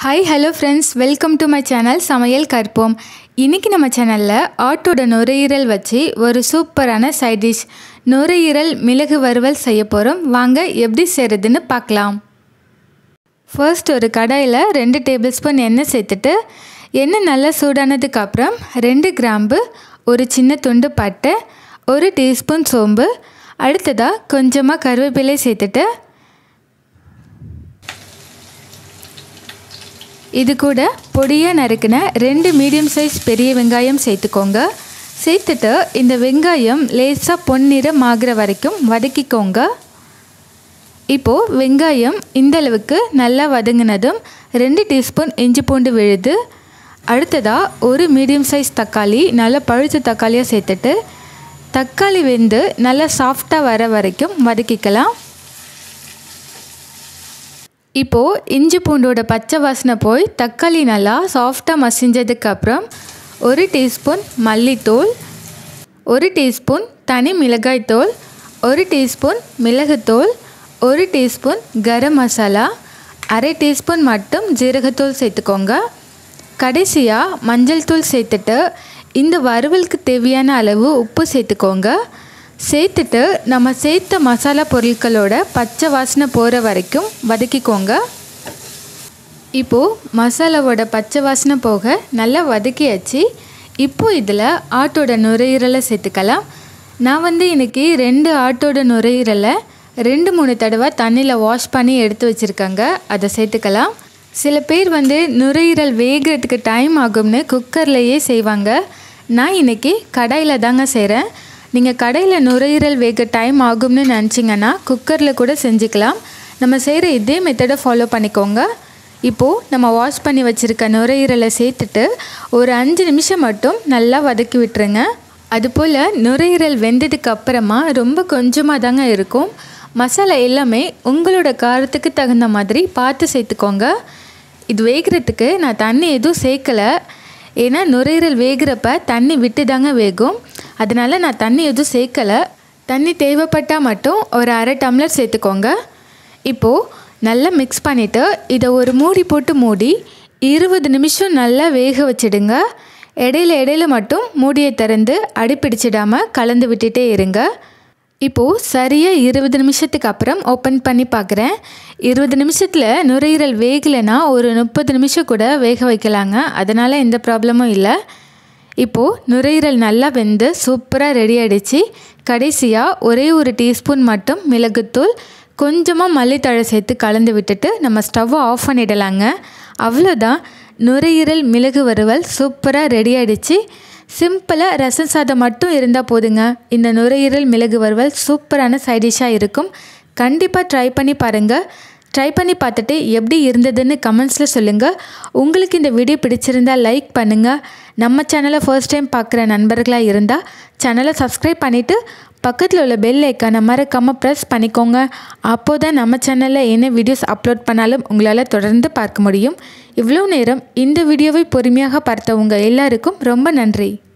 hi hello friends welcome to my channel சமையல் கற்போம் இன்றைக்கி நம்ம சேனலில் ஆட்டோட நுரையீரல் வச்சு ஒரு சூப்பரான சைட் டிஷ் நுரையீரல் மிளகு வறுவல் செய்ய போகிறோம் வாங்க எப்படி செய்கிறதுன்னு பார்க்கலாம் ஃபர்ஸ்ட் ஒரு கடாயில் ரெண்டு டேபிள் ஸ்பூன் எண்ணெய் சேர்த்துட்டு எண்ணெய் நல்லா சூடானதுக்கு அப்புறம் ரெண்டு கிராம்பு ஒரு சின்ன துண்டு பட்டை ஒரு டீஸ்பூன் சோம்பு அடுத்ததாக கொஞ்சமாக கருவேப்பிலை சேர்த்துட்டு இது கூட பொடியாக நறுக்கின ரெண்டு மீடியம் சைஸ் பெரிய வெங்காயம் சேர்த்துக்கோங்க சேர்த்துட்டு இந்த வெங்காயம் லேசாக பொன்னிறம் ஆகிற வரைக்கும் வதக்கிக்கோங்க இப்போது வெங்காயம் இந்த அளவுக்கு நல்லா வதங்கினதும் ரெண்டு டீஸ்பூன் இஞ்சி பூண்டு விழுது அடுத்ததாக ஒரு மீடியம் சைஸ் தக்காளி நல்லா பழுத்த தக்காளியாக சேர்த்துட்டு தக்காளி வெந்து நல்லா சாஃப்டாக வர வரைக்கும் வதக்கிக்கலாம் இப்போது இஞ்சி பூண்டோட பச்சை வாசனை போய் தக்காளி நல்லா சாஃப்டாக மசிஞ்சதுக்கப்புறம் ஒரு டீஸ்பூன் மல்லித்தூள் ஒரு டீஸ்பூன் தனி மிளகாய்த்தூள் ஒரு டீஸ்பூன் மிளகுத்தூள் ஒரு டீஸ்பூன் கரம் மசாலா அரை டீஸ்பூன் மட்டும் ஜீரகத்தூள் சேர்த்துக்கோங்க கடைசியாக மஞ்சள் தூள் சேர்த்துட்டு இந்த வறுவலுக்கு தேவையான அளவு உப்பு சேர்த்துக்கோங்க சேர்த்துட்டு நம்ம சேர்த்த மசாலா பொருட்களோட பச்சை வாசனை போகிற வரைக்கும் வதக்கிக்கோங்க இப்போது மசாலாவோட பச்சை வாசனை போக நல்லா வதக்கியாச்சு இப்போது இதில் ஆட்டோட நுரையீரலை சேர்த்துக்கலாம் நான் வந்து இன்றைக்கி ரெண்டு ஆட்டோட நுரையீரலை ரெண்டு மூணு தடவை தண்ணியில் வாஷ் பண்ணி எடுத்து வச்சுருக்காங்க அதை சேர்த்துக்கலாம் சில பேர் வந்து நுரையீரல் வேகிறதுக்கு டைம் ஆகும்னு குக்கர்லேயே செய்வாங்க நான் இன்றைக்கி கடாயில் தாங்க செய்கிறேன் நீங்கள் கடையில் நுரையீரல் வேக டைம் ஆகும்னு நினச்சிங்கன்னா குக்கரில் கூட செஞ்சுக்கலாம் நம்ம செய்கிற இதே மெத்தடை ஃபாலோ பண்ணிக்கோங்க இப்போது நம்ம வாஷ் பண்ணி வச்சுருக்க நுரையீரலை சேர்த்துட்டு ஒரு அஞ்சு நிமிஷம் மட்டும் நல்லா வதக்கி விட்டுருங்க அதுபோல் நுரையீரல் வெந்ததுக்கு அப்புறமா ரொம்ப கொஞ்சமாக தாங்க இருக்கும் மசாலா எல்லாமே உங்களோட காரத்துக்கு தகுந்த மாதிரி பார்த்து சேர்த்துக்கோங்க இது வேகிறதுக்கு நான் தண்ணி எதுவும் சேர்க்கலை ஏன்னா நுரையீரல் வேகிறப்ப தண்ணி விட்டு தாங்க வேகும் அதனால் நான் தண்ணி எதுவும் சேர்க்கலை தண்ணி தேவைப்பட்டால் மட்டும் ஒரு அரை டம்ளர் சேர்த்துக்கோங்க இப்போது நல்லா மிக்ஸ் பண்ணிவிட்டு இதை ஒரு மூடி போட்டு மூடி இருபது நிமிஷம் நல்லா வேக வச்சிடுங்க இடையில இடையில மட்டும் மூடியை திறந்து அடிப்பிடிச்சிடாமல் கலந்து விட்டுட்டே இருங்க இப்போது சரியாக இருபது நிமிஷத்துக்கு அப்புறம் ஓப்பன் பண்ணி பார்க்குறேன் இருபது நிமிஷத்தில் நுரையீரல் வேகலைன்னா ஒரு முப்பது நிமிஷம் கூட வேக வைக்கலாங்க அதனால் எந்த ப்ராப்ளமும் இல்லை இப்போது நுரையீரல் நல்லா வெந்து சூப்பராக ரெடி ஆகிடுச்சு கடைசியாக ஒரே ஒரு டீஸ்பூன் மட்டும் மிளகுத்தூள் கொஞ்சமாக மல்லித்தழை சேர்த்து கலந்து விட்டுட்டு நம்ம ஸ்டவ்வை ஆஃப் பண்ணிடலாங்க அவ்வளோதான் நுரையீரல் மிளகு வறுவல் சூப்பராக ரெடி ஆகிடுச்சு சிம்பிளாக ரசம் சாதம் மட்டும் இருந்தால் போதுங்க இந்த நுரையீரல் மிளகு வறுவல் சூப்பரான சைடிஷாக இருக்கும் கண்டிப்பாக ட்ரை பண்ணி பாருங்கள் ட்ரை பண்ணி பார்த்துட்டு எப்படி இருந்ததுன்னு கமெண்ட்ஸில் சொல்லுங்கள் உங்களுக்கு இந்த வீடியோ பிடிச்சிருந்தால் லைக் பண்ணுங்கள் நம்ம சேனலை ஃபர்ஸ்ட் டைம் பார்க்குற நண்பர்களாக இருந்தால் சேனலை சப்ஸ்கிரைப் பண்ணிவிட்டு பக்கத்தில் உள்ள பெல் ஐக்கானை மறக்காமல் ப்ரெஸ் பண்ணிக்கோங்க அப்போ தான் நம்ம சேனலில் என்ன வீடியோஸ் அப்லோட் பண்ணாலும் உங்களால் தொடர்ந்து பார்க்க முடியும் இவ்வளோ நேரம் இந்த வீடியோவை பொறுமையாக பார்த்தவங்க எல்லாருக்கும் ரொம்ப நன்றி